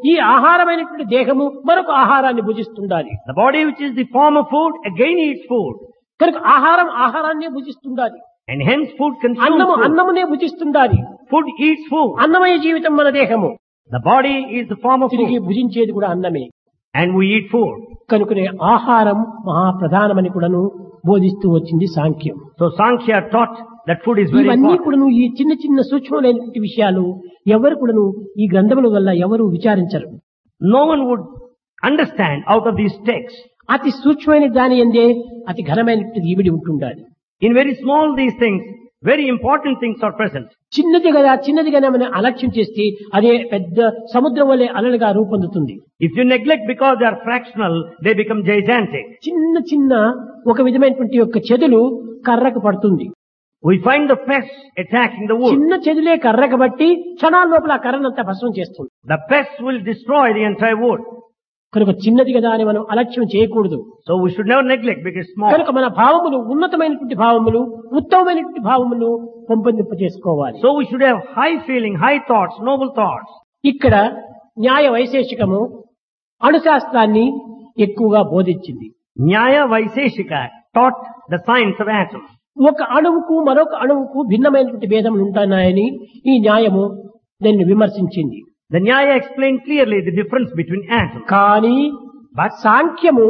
ఈ ఆహారమైనటువంటి దేహము మరొక ఆహారాన్ని భుజిస్తుండాలి The body which is the form of food again eats food. కనుక ఆహారం ఆహారాన్ని భుజిస్తుండాలి And hence food consumes అన్నము food. అన్నమునే భుజిస్తుండాలి Food eats food. అన్నమయ జీవితం మన దేహము The body is the form of తిరిగి food. భుజించేది కూడా అన్నమే And we eat food. కనుకనే ఆహారం మహాప్రధానమని కూడాను బోధిస్తూ వచ్చింది సాంఖ్యం So Sankhya taught that food is very ఇవన్నీ important. కూడాను ఈ చిన్న చిన్న సూక్ష్మమైనటువంటి విషయాలు ఎవరు కూడాను ఈ గ్రంథముల వల్ల ఎవరు విచారించరు No one would understand out of these texts. అతి సూక్ష్మమైన దాని ఎందే అతి ఘనమైనటువంటి ఈవిడి ఉంటుండాలి In very small these things, very important things are present. చిన్నది కదా చిన్నది కదా మనం అలక్ష్యం చేస్తే అదే పెద్ద సముద్రం వల్లే అలలుగా రూపొందుతుంది If you neglect because they are fractional, they become gigantic. చిన్న చిన్న ఒక విధమైనటువంటి యొక్క చెదులు కర్రకు పడుతుంది We find the pests attacking the wood. చిన్న చెదులే కర్రకు బట్టి క్షణాల లోపల ఆ కర్రనంతా భస్మం చేస్తుంది The pests will destroy the entire wood. కనుక చిన్నది కదా అని మనం అలక్ష్యం చేయకూడదు So we should never neglect because it's small. కనుక మన భావములు ఉన్నతమైనటువంటి భావములు ఉత్తమమైనటువంటి భావములు పెంపొందింప చేసుకోవాలి So we should have high feeling, high thoughts, noble thoughts. ఇక్కడ న్యాయ వైశేషికము అణుశాస్త్రాన్ని ఎక్కువగా బోధించింది Nyaya Vaiseshika taught the science of atom. ఒక అణువుకు మరొక అణువుకు భిన్నమైనటువంటి భేదములు ఉంటున్నాయని ఈ న్యాయము దాన్ని విమర్శించింది The Nyaya explained clearly the difference between atoms. కానీ సాంఖ్యము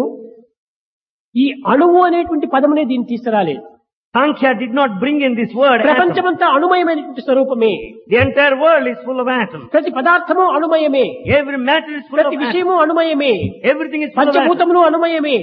ఈ అణువు అనేటువంటి పదమునే దీన్ని తీసుకురాలేదు Sankhya did not bring in this word atom. ప్రపంచమంతా అణుమయమైనటువంటి స్వరూపమే The entire world is full of atoms. ప్రతి పదార్థము అణుమయమే Every matter is full of ప్రతి atoms. విషయము అణుమయమే Everything is full of atoms. పంచభూతములు అణుమయమే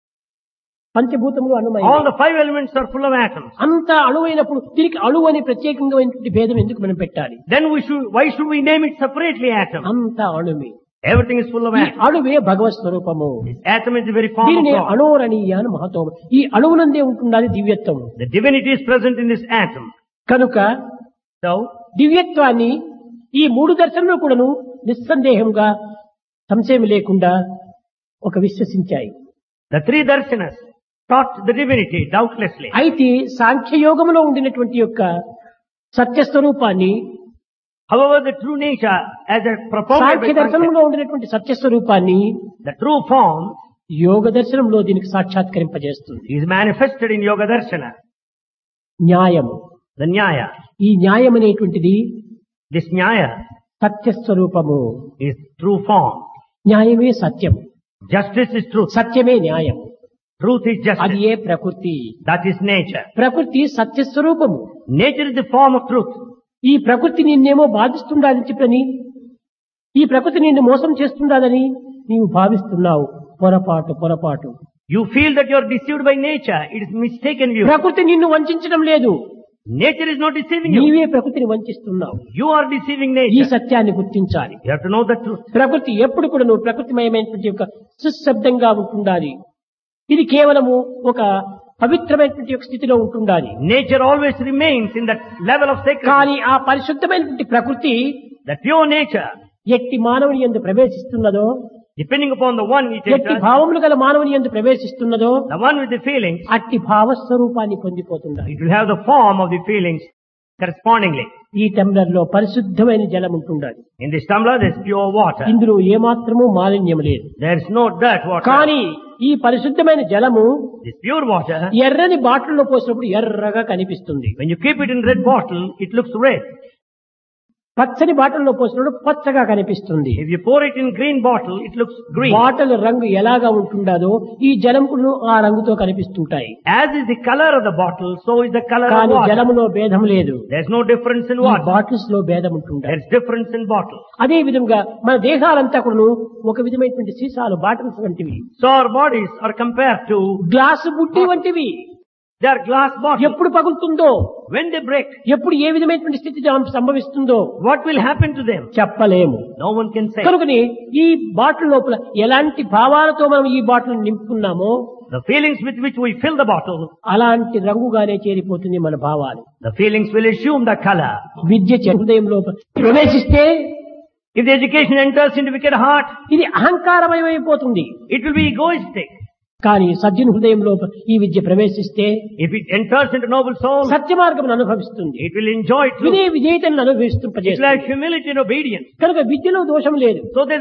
పంచభూతములు All అణుమయమే the five elements are full of atoms. అంతా అణువైనప్పుడు దీనికి అణువు అని ప్రత్యేకంగా భేదం ఎందుకు మనం పెట్టాలి Then we should, why should we name it separately atom? అంతా అణుమే Everything is full of ఈ atoms. అణువే భగవత్ స్వరూపము Atom is the very form of దీనిని God. అణోరణీయ అని మహత్వం ఈ అణువునందే ఉంటున్నది దివ్యత్వం The divinity is present in this atom. కనుక So, దివ్యత్వాన్ని ఈ మూడు దర్శనములు కూడాను నిస్సందేహంగా సంశయం లేకుండా ఒక విశ్వసించాయి the three darshanas taught the divinity doubtlessly. అయితే సాంఖ్యయోగములో ఉండినటువంటి యొక్క సత్యస్వరూపాన్ని However, the true nature as a propounded Sankhya by Sankhya, దర్శనంలో ఉండినటువంటి సత్యస్వరూపాన్ని the true form యోగ దర్శనంలో దీనికి సాక్షాత్కరింపజేస్తుంది is manifested in Yoga Darshana, న్యాయము the Nyaya. ఈ న్యాయం అనేటువంటిది This Nyaya సత్యస్వరూపము is true form. న్యాయమే సత్యం Justice is truth. సత్యమే న్యాయం Truth is అది justice. ఏ ప్రకృతి That is nature. ప్రకృతి సత్యస్వరూపము Nature is the form of truth. ఈ ప్రకృతి నిన్నేమో బాధిస్తుండాలని చెప్పని ఈ ప్రకృతి నిన్ను మోసం చేస్తుండాలని నీవు భావిస్తున్నావు పొరపాటు పొరపాటు You feel that you are deceived by nature. It is mistaken view. ప్రకృతి నిన్ను వంచడం లేదు Nature is not deceiving you. నీవే ప్రకృతిని వంచిస్తున్నావు You are deceiving ఈ nature. సత్యాన్ని గుర్తించాలి You have to know the truth. ప్రకృతి ఎప్పుడు కూడా నువ్వు ప్రకృతిమయమైనటువంటి యొక్క సుశబ్దంగా ఉంటుండాలి ఇది కేవలము ఒక పవిత్రమైనటువంటి యొక్క స్థితిలో ఉంటుండాలి Nature always remains in that level of sacredness. కానీ ఆ పరిశుద్ధమైనటువంటి ప్రకృతి The pure nature, ఎట్టి మానవుని ఎందు ప్రవేశిస్తున్నదో depending upon the one it ఎట్టి enters, భావములు గల మానవుని ఎందు ప్రవేశిస్తున్నదో the one with the feelings, అట్టి భావస్వరూపాన్ని పొందిపోతుండాలి it will have the form of the feelings correspondingly. ఈ టెంబ్లర్ లో పరిశుద్ధమైన జలం ఉంటుండాలి In this tumbler, there is pure water. ఇందులో ఏమాత్రము మాలిన్యం లేదు There is no dirt water. కానీ ఈ పరిశుద్ధమైన జలము This pure water, ఎర్రని బాటిల్లో పోసినప్పుడు ఎర్రగా కనిపిస్తుంది when you keep it in red bottle, it looks red. పచ్చని బాటిల్లో పోసినప్పుడు పచ్చగా కనిపిస్తుంది If you pour it in green bottle, it looks green. Bottle రంగు ఎలాగా ఉంటుండదో ఈ జలం కూడా ఆ రంగుతో కనిపిస్తుంటాయి As is the color of the bottle, so is the color of కానీ water. జలములో భేదం లేదు There's no difference in ఈ water. బాటిల్స్ లో భేదం ఉంటుంటాయి There's difference in bottles. అదే విధంగా మన దేహాలంతా కూడా ఒక విధమైనటువంటి సీసాలు బాటిల్స్ వంటివి So our bodies are compared to, glass బుడ్డి వంటివి they are glass bottles. ఎప్పుడు పగులుతుందో When they break, ఎప్పుడు ఏ విధమైనటువంటి స్థితి జా- సంభవిస్తుందో what will happen to them? చెప్పలేము No one can say. కనుకని ఈ బాటిల్ లోపల ఎలాంటి భావాలతో మనం ఈ బాటిల్ నింపుకున్నామో The feelings with which we fill the bottle, అలాంటి రంగుగానే చేరిపోతుంది మన భావాలు the feelings will assume the color. విద్య చే- హృదయం లోపల ప్రవేశిస్తే If the education enters into wicked heart, ఇది అహంకారమయమైపోతుంది it will be egoistic. కానీ సజ్జన హృదయం లోపల ఈ విద్య ప్రవేశిస్తే If it enters into noble soul, సత్య మార్గం అనుభవిస్తుంది it will enjoy truth. వినయ విధేయతను It will have అనుభవిస్తుంపజేస్తుంది humility and obedience. కనుక విద్యలో దోషం లేదు So there